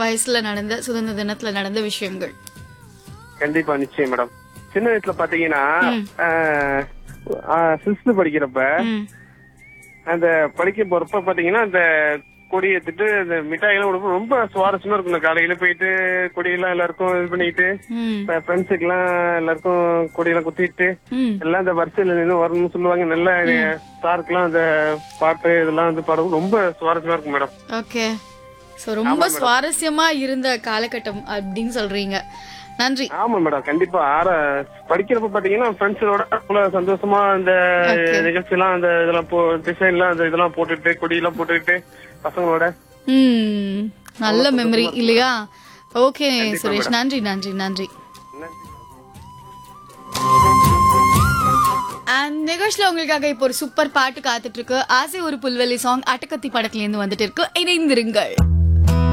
வயசுல நடந்த சுதந்திர தினத்துல நடந்த விஷயங்கள் கண்டிப்பா நிச்சயம் மேடம் சின்ன வயசுல பாத்தீங்கன்னா சிக்ஸ்த் படிக்கிறப்ப ம். அந்த படிக்க போறப்ப பாத்தீங்கன்னா அந்த கொடி ஏத்துட்டு அந்த மிட்டாயெல்லாம் கொடுப்போம் ரொம்ப சுவாரஸ்யமா இருக்கும் இந்த காலையில போயிட்டு கொடியெல்லாம் எல்லாருக்கும் இது பண்ணிட்டு ம். ஃப்ரெண்ட்ஸுக்கு எல்லாம் எல்லாருக்கும் கொடியெல்லாம் குத்திட்டு ம். எல்லாம் அந்த வரிசையில நின்று வரணும்னு சொல்லுவாங்க நல்ல சாருக்குலாம் அந்த பாட்டு இதெல்லாம் வந்து பாடவும் ரொம்ப சுவாரஸ்யமா இருக்கும் மேடம் ஓகே சோ ரொம்ப சுவாரஸ்யமா இருந்த காலகட்டம் அப்படின்னு சொல்றீங்க நன்றி ஆமா மேடம் கண்டிப்பா ஆற படிக்கிறப்ப பாத்தீங்கன்னா ஃப்ரெண்ட்ஸோட அவ்வளவு சந்தோஷமா இந்த நிகழ்ச்சி எல்லாம் அந்த இதெல்லாம் போ டிசைன் எல்லாம் அந்த இதெல்லாம் போட்டுட்டு கொடியெல்லாம் போட்டுட்டு பசங்களோட ம் நல்ல மெமரி இல்லையா ஓகே சுரேஷ் நன்றி நன்றி நன்றி அண்ட் நிகழ்ச்சியில உங்களுக்காக இப்போ ஒரு சூப்பர் பாட்டு காத்துட்டு இருக்கு ஆசை ஒரு புல்வெளி சாங் அட்டக்கத்தி படத்துல இருந்து வந்துட்டு இருக்கு இணைந்திருங்கள்